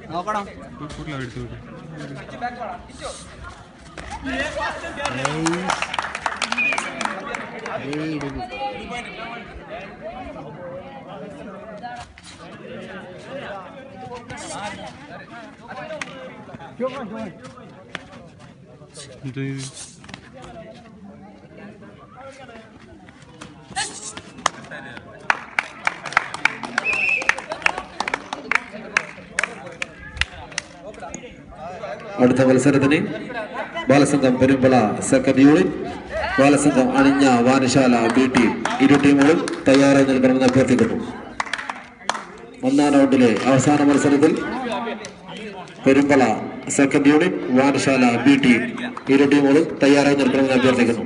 നോക്കണം കൂട്ടില്ല എടുത്തു വിട്ടു ഇത് അടുത്ത മത്സരത്തിന് ബാലസംഘം പെരുമ്പള സെക്കൻഡ് യൂണിറ്റ് ബാലസംഘം അണിഞ്ഞ വാനശാല ബി ടീം ഇരു ടീമുകളും തയ്യാറായി നിൽക്കണമെന്ന് അഭ്യർത്ഥിക്കുന്നു ഒന്നാം റൗണ്ടിലെ അവസാന മത്സരത്തിൽ Perumbala second unit Vanasala B team ഇരു ടീമുകളും തയ്യാറായി നിൽക്കണമെന്ന് അഭ്യർത്ഥിക്കുന്നു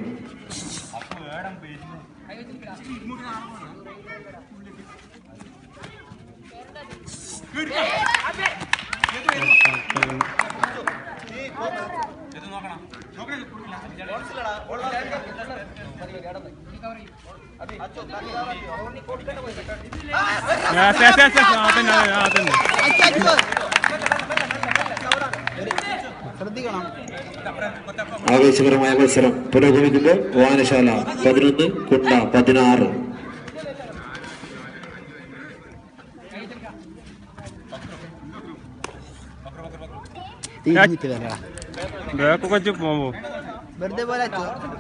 യെസ് യെസ് യെസ് യെസ് അതന്നെ അതന്നെ ശ്രദ്ധിക്കണം ആവേശകരമായ മത്സരം പുരോഗമിക്കുമ്പോൾ വാനശാല പതിനൊന്ന് കുണ്ട പതിനാറ് തിരിഞ്ഞിട്ട് വരാ ബാക്ക് കൊച്ചു പോകുമ്പോ വെറുതെ പോലെ അച്ചോ